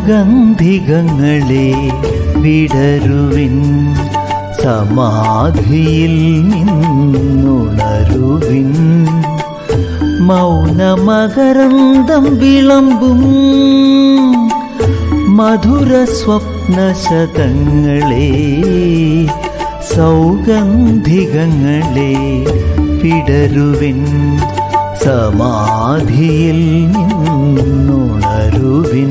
സൗഗന്ധികങ്ങളെ വിടരുവിൻ സമാധിയിൽ നിന്നുണരുവിൻ മൗനമകരന്തം വിളമ്പും മധുര സ്വപ്നശതങ്ങളെ സൗഗന്ധികങ്ങളെ വിടരുവിൻ സമാധിയിൽ നിന്നുണരുവിൻ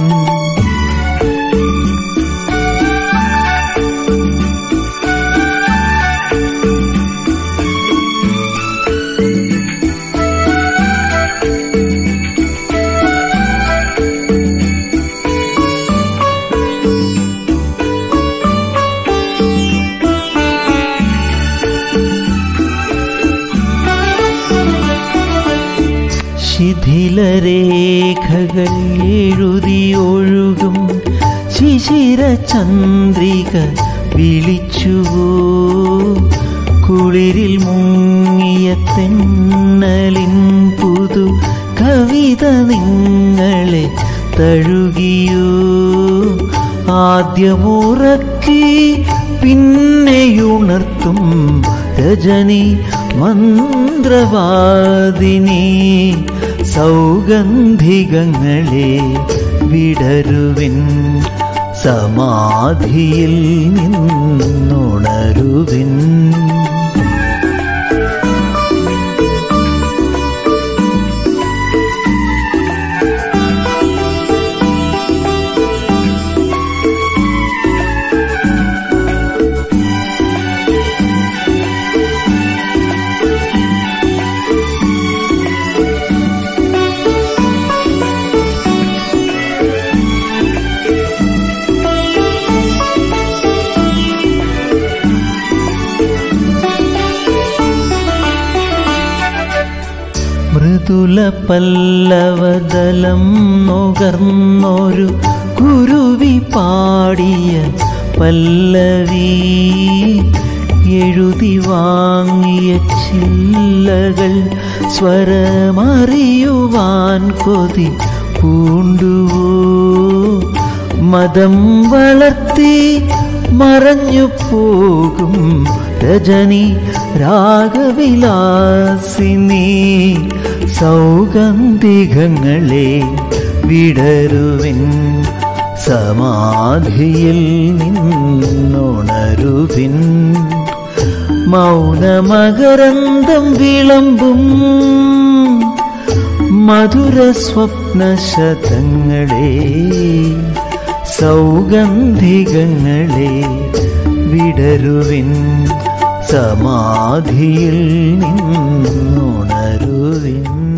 ശിഥിലരേഖകൾ എഴുതിയൊഴുകും ശിശിരചന്ദ്രിക വിളിച്ചുവോ കുളിരിൽ മുങ്ങിയ തെന്നലിൻ പുതു കവിത നിങ്ങളെ തഴുകിയോ ആദ്യമുറക്കി പിന്നെയുണർത്തും രജനി മന്ത്രവാദിനി സൗഗന്ധികങ്ങളെ വിടരുവിൻ സമാധിയിൽ നിന്നുണരുവിൻ മൃദുല പല്ലവദലം നുകർന്നൊരു കുരുവി പാടിയ പല്ലവി എഴുതി വാങ്ങിയ ചില്ലകൾ സ്വരമറിയുവാൻ കൊതി പൂണ്ടുവോ മതം വളർത്തി മറഞ്ഞു പോകും രജനി രാഗവിലാസിനി സൗഗന്ധികങ്ങളെ വിടരുവിൻ സമാധിയിൽ നിന്നുണരുവിൻ മൗനമകരന്തം വിളമ്പും മധുര സ്വപ്നശതങ്ങളെ സൗഗന്ധികങ്ങളെ വിടരുവിൻ സമാധിയിൽ നിന്നുണരുവിൻ